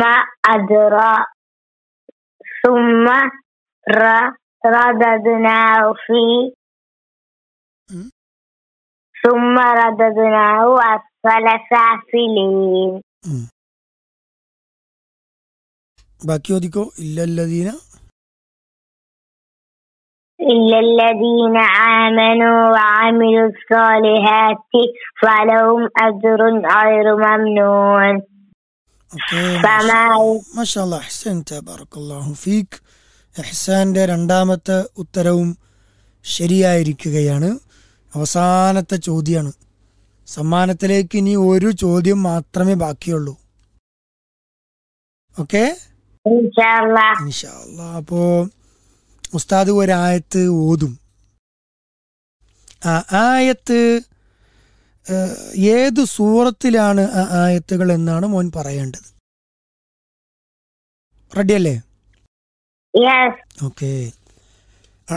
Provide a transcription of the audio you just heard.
أدرى ثم ر- رددناه في ഉം. ثم رددناه أسفل سافلين ഉം. ബാക്കി ഓദിക്കോ ഇല്ലല്ലദീന إلا الذين آمنوا وعملوا الصالحات فلهم أجر غير ممنون ഓക്കെ فما മഷാല്ല അഹ്സൻ ബറക്കല്ലാഹു ഫീക്ക് എഹ്സാന്റെ രണ്ടാമത്തെ ഉത്തരവും ശരിയായിരിക്കുകയാണ് അവസാനത്തെ ചോദ്യമാണ് സമ്മാനത്തിലേക്ക് ഇനി ഒരു ചോദ്യം മാത്രമേ ബാക്കിയുള്ളൂ ഓക്കെ إن شاء الله ഇൻഷാല്ല അപ്പോ ഉസ്താദ് ഒരായത്ത് ഓതും ആ ആയത്ത് ഏഹ്, ഏത് സൂറത്തിലാണ് ആ ആയത്തുകൾ എന്നാണ് മോൻ പറയേണ്ടത് റെഡിയല്ലേ Yes ഓക്കെ